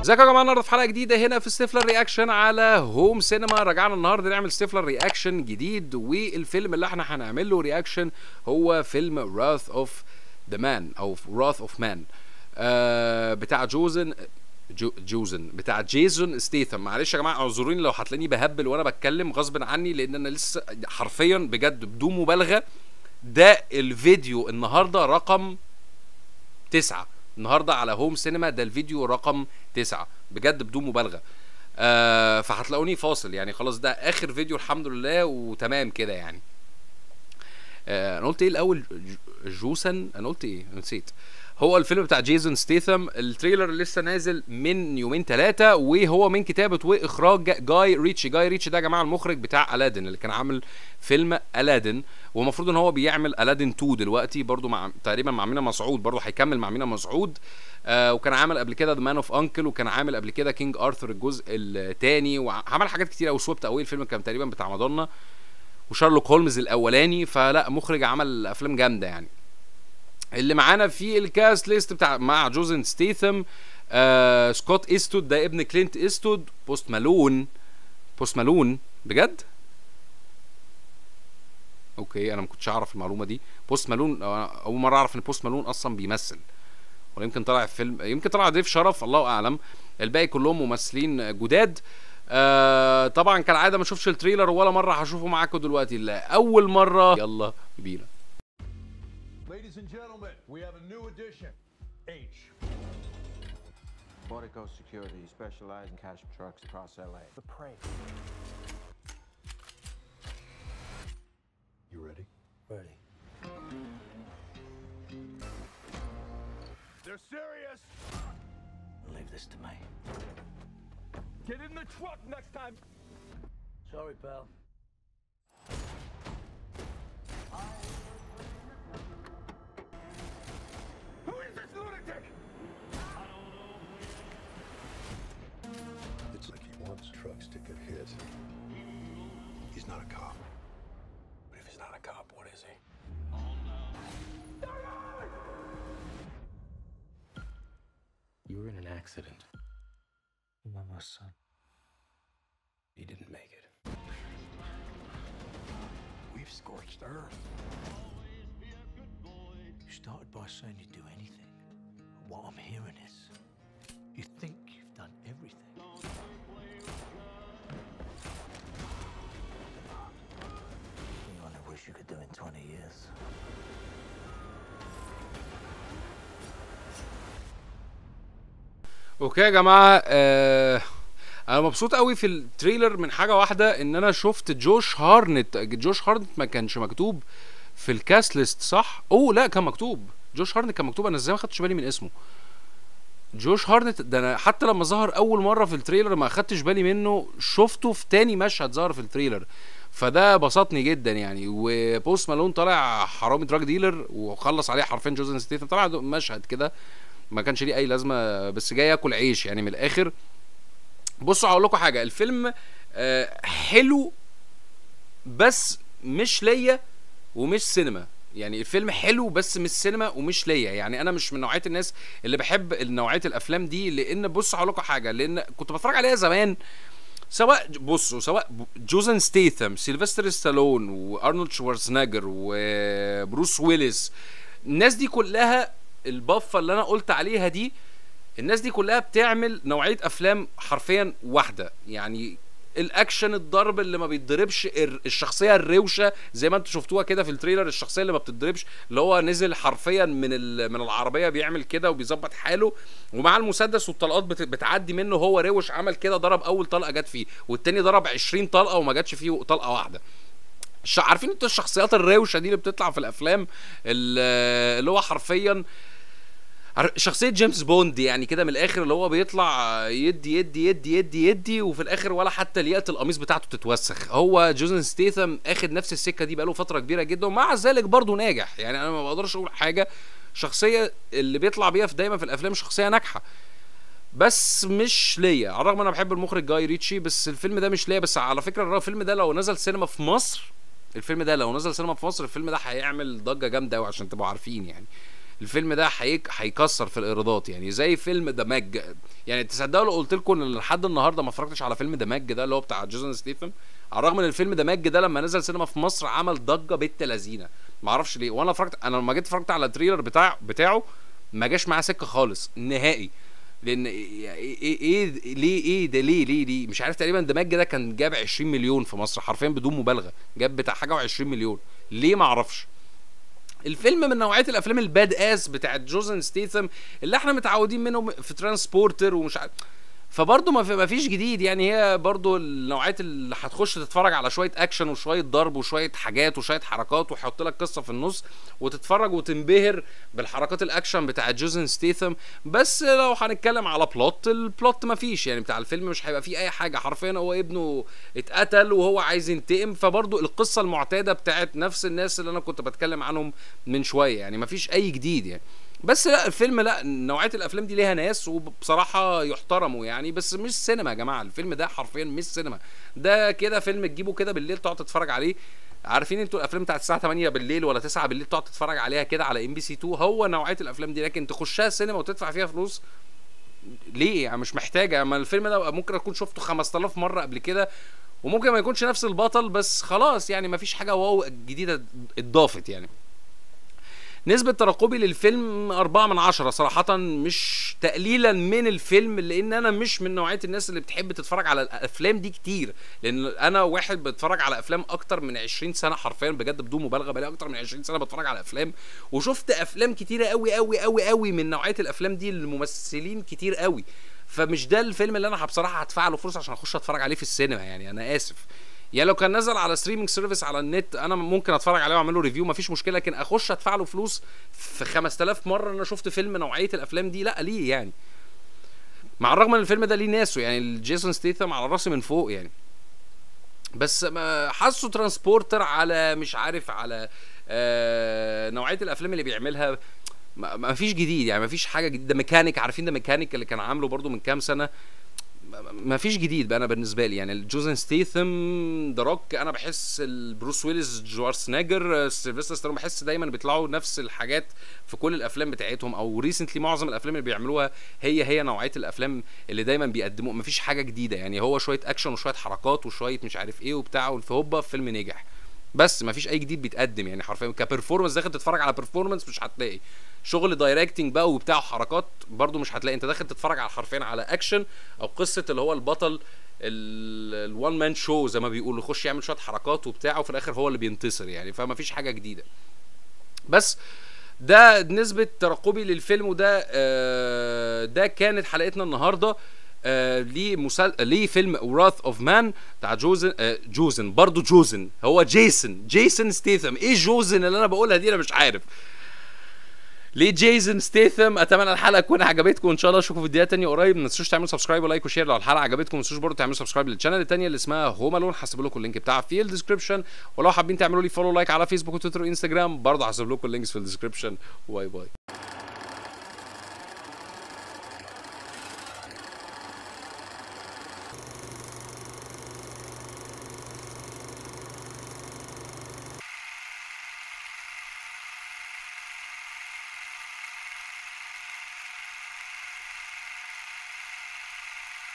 ازيكم يا جماعه النهارده في حلقه جديده هنا في ستيفلر رياكشن على هوم سينما رجعنا النهارده نعمل ستيفلر رياكشن جديد والفيلم اللي احنا هنعمل له رياكشن هو فيلم راث اوف ذا مان او راث اوف مان بتاع جوزن جو جوزن بتاع جيسون ستيثم معلش يا جماعه اعذروني لو هتلاقيني بهبل وانا بتكلم غصب عني لان انا لسه حرفيا بجد بدون مبالغه ده الفيديو النهارده رقم تسعة النهارده على هوم سينما ده الفيديو رقم تسعة بجد بدون مبالغه آه فهتلاقوني فاصل يعني خلاص ده اخر فيديو الحمد لله وتمام كده يعني آه انا قلت ايه الاول ج- جوسن انا قلت ايه نسيت هو الفيلم بتاع جيسون ستيثم التريلر لسه نازل من يومين ثلاثة وهو من كتابة وإخراج جا- جاي ريتشي جاي ريتشي ده يا جماعة المخرج بتاع ألادين اللي كان عامل فيلم ألادين ومفروض ان هو بيعمل ألادين 2 دلوقتي برضو مع تقريبا مع مينا مسعود برضو هيكمل مع مينا مسعود آه وكان عامل قبل كده ذا مان اوف انكل وكان عامل قبل كده كينج ارثر الجزء الثاني وعمل حاجات كتير قوي سوبت اوي الفيلم كان تقريبا بتاع مادونا وشارلوك هولمز الاولاني فلا مخرج عمل افلام جامده يعني اللي معانا في الكاست ليست بتاع مع جوزن ستيثم آه سكوت ايستود ده ابن كلينت ايستود بوست مالون بوست مالون بجد اوكي انا ما كنتش اعرف المعلومه دي بوست مالون آه، اول مره اعرف ان بوست مالون اصلا بيمثل ولا يمكن طلع في فيلم يمكن طلع ضيف شرف الله اعلم الباقي كلهم ممثلين جداد آه طبعا كالعاده ما شفتش التريلر ولا مره هشوفه معاكم دلوقتي لا اول مره يلا بينا Ladies and gentlemen, we have a new addition. H. Portico Security specialize in cash trucks across LA. The Prey. You ready? Ready. They're serious. Leave this to me. Get in the truck next time. Sorry, pal. Who is this lunatic? It's like he wants trucks to get hit. He's not a cop. But if he's not a cop, what is he? You were in an accident. Mama's son. He didn't make it. We've scorched earth. You started by saying you'd do anything. But what I'm hearing is you think you've done everything. You only wish you could do in 20 years. اوكي يا جماعه آه انا مبسوط قوي في التريلر من حاجه واحده ان انا شفت جوش هارنت جوش هارنت ما كانش مكتوب في الكاست ليست صح اوه لا كان مكتوب جوش هارنت كان مكتوب انا ازاي ما خدتش بالي من اسمه جوش هارنت ده انا حتى لما ظهر اول مره في التريلر ما خدتش بالي منه شفته في تاني مشهد ظهر في التريلر فده بسطني جدا يعني وبوست مالون طالع حرامي دراج ديلر وخلص عليه حرفيا جوزن ستيثم طلع مشهد كده ما كانش ليه اي لازمه بس جاي ياكل عيش يعني من الاخر بصوا هقول لكم حاجه الفيلم آه، حلو بس مش ليا ومش سينما يعني الفيلم حلو بس مش سينما ومش ليا يعني انا مش من نوعيه الناس اللي بحب نوعيه الافلام دي لان بصوا هقول لكم حاجه لان كنت بتفرج عليها زمان سواء بصوا سواء جوزن ستيثم سيلفستر ستالون وارنولد شوارزنيجر وبروس ويلس الناس دي كلها البفه اللي انا قلت عليها دي الناس دي كلها بتعمل نوعيه افلام حرفيا واحده يعني الاكشن الضرب اللي ما بيتضربش الر- الشخصيه الروشه زي ما انتم شفتوها كده في التريلر الشخصيه اللي ما بتتضربش اللي هو نزل حرفيا من ال- من العربيه بيعمل كده وبيظبط حاله ومع المسدس والطلقات بت- بتعدي منه هو روش عمل كده ضرب اول طلقه جت فيه والتاني ضرب 20 طلقه وما جاتش فيه طلقه واحده الش- عارفين انتوا الشخصيات الروشه دي اللي بتطلع في الافلام ال- اللي هو حرفيا عار- شخصية جيمس بوند يعني كده من الآخر اللي هو بيطلع يدي يدي يدي يدي يدي وفي الآخر ولا حتى لياقة القميص بتاعته تتوسخ هو جوزن ستيثم اخد نفس السكة دي بقاله فترة كبيرة جدا ومع ذلك برضه ناجح يعني أنا ما بقدرش أقول حاجة شخصية اللي بيطلع بيها في دايما في الأفلام شخصية ناجحة بس مش ليا على الرغم انا بحب المخرج جاي ريتشي بس الفيلم ده مش ليا بس على فكره الفيلم ده لو نزل سينما في مصر الفيلم ده لو نزل سينما في مصر الفيلم ده هيعمل ضجه جامده قوي عشان تبقوا عارفين يعني الفيلم ده هيك هيكسر في الايرادات يعني زي فيلم ذا ماج يعني تصدقوا لو قلت لكم ان لحد النهارده ما اتفرجتش على فيلم ذا ماج ده اللي هو بتاع جيسون ستيثم على الرغم ان الفيلم ذا ماج ده لما نزل سينما في مصر عمل ضجه بنت لذينه ما اعرفش ليه وانا اتفرجت انا لما جيت اتفرجت على التريلر بتاع بتاعه ما جاش معاه سكه خالص نهائي لان ايه ايه, إيه ليه ايه ده ليه ليه ليه مش عارف تقريبا ذا ماج ده كان جاب 20 مليون في مصر حرفيا بدون مبالغه جاب بتاع حاجه و20 مليون ليه ما اعرفش الفيلم من نوعيه الافلام الباد اس بتاعت جوزن ستيثم اللي احنا متعودين منه في ترانسبورتر ومش عارف فبرضه ما في ما فيش جديد يعني هي برضه النوعيات اللي هتخش تتفرج على شويه اكشن وشويه ضرب وشويه حاجات وشويه حركات ويحط لك قصه في النص وتتفرج وتنبهر بالحركات الاكشن بتاع جوزن ستيثم بس لو هنتكلم على بلوت البلوت ما فيش يعني بتاع الفيلم مش هيبقى فيه اي حاجه حرفيا هو ابنه اتقتل وهو عايز ينتقم فبرضه القصه المعتاده بتاعت نفس الناس اللي انا كنت بتكلم عنهم من شويه يعني ما فيش اي جديد يعني بس لا الفيلم لا نوعيه الافلام دي ليها ناس وبصراحه يحترموا يعني بس مش سينما يا جماعه الفيلم ده حرفيا مش سينما ده كده فيلم تجيبه كده بالليل تقعد تتفرج عليه عارفين انتوا الافلام بتاعت الساعه 8 بالليل ولا 9 بالليل تقعد تتفرج عليها كده على ام بي سي 2 هو نوعيه الافلام دي لكن تخشها السينما وتدفع فيها فلوس ليه يعني مش محتاجه اما الفيلم ده ممكن اكون شفته 5000 مره قبل كده وممكن ما يكونش نفس البطل بس خلاص يعني ما فيش حاجه واو جديده اتضافت يعني نسبة ترقبي للفيلم أربعة من عشرة صراحة مش تقليلا من الفيلم لأن أنا مش من نوعية الناس اللي بتحب تتفرج على الأفلام دي كتير لأن أنا واحد بتفرج على أفلام أكتر من 20 سنة حرفيا بجد بدون مبالغة بقالي أكتر من 20 سنة بتفرج على أفلام وشفت أفلام كتيرة أوي أوي أوي أوي من نوعية الأفلام دي الممثلين كتير أوي فمش ده الفيلم اللي أنا بصراحة هدفع له فلوس عشان أخش أتفرج عليه في السينما يعني أنا آسف يعني لو كان نزل على ستريمنج سيرفيس على النت انا ممكن اتفرج عليه واعمل له ريفيو مفيش مشكله لكن اخش ادفع له فلوس في 5000 مره انا شفت فيلم نوعيه الافلام دي لا ليه يعني مع الرغم ان الفيلم ده ليه ناسه يعني جيسون ستيثم على راسي من فوق يعني بس ما حاسه ترانسبورتر على مش عارف على آه نوعيه الافلام اللي بيعملها ما ما فيش جديد يعني ما فيش حاجه جديده ده ميكانيك عارفين ده ميكانيك اللي كان عامله برضو من كام سنه ما فيش جديد بقى انا بالنسبه لي يعني جوزن ستيثم ذا روك انا بحس بروس ويلز جوارسناجر سيلفستر ستالون بحس دايما بيطلعوا نفس الحاجات في كل الافلام بتاعتهم او ريسنتلي معظم الافلام اللي بيعملوها هي هي نوعيه الافلام اللي دايما بيقدموا ما فيش حاجه جديده يعني هو شويه اكشن وشويه حركات وشويه مش عارف ايه وبتاع في هوبا فيلم نجح بس ما فيش اي جديد بيتقدم يعني حرفيا كبرفورمانس داخل تتفرج على برفورمانس مش هتلاقي شغل دايركتنج بقى وبتاع حركات برضو مش هتلاقي انت داخل تتفرج على حرفيا على اكشن او قصه اللي هو البطل الوان مان شو زي ما بيقولوا يخش يعمل شويه حركات وبتاع وفي الاخر هو اللي بينتصر يعني فما فيش حاجه جديده بس ده نسبة ترقبي للفيلم وده آه ده كانت حلقتنا النهارده آه ليه مسل... ليه فيلم وراث اوف مان بتاع جوزن آه جوزن برضه جوزن هو جيسون جيسون ستيثم ايه جوزن اللي انا بقولها دي انا مش عارف ليه جيسون ستيثم اتمنى الحلقه تكون عجبتكم وان شاء الله اشوفكم في فيديوهات تانية قريب ما تنسوش تعملوا سبسكرايب ولايك وشير لو الحلقه عجبتكم ما تنسوش برضه تعملوا سبسكرايب للشانل التانية اللي اسمها هوم الون هسيب لكم اللينك بتاعها في الديسكربشن ولو حابين تعملوا لي فولو لايك على فيسبوك وتويتر وانستجرام برضه هسيب لكم اللينكس في الديسكربشن باي باي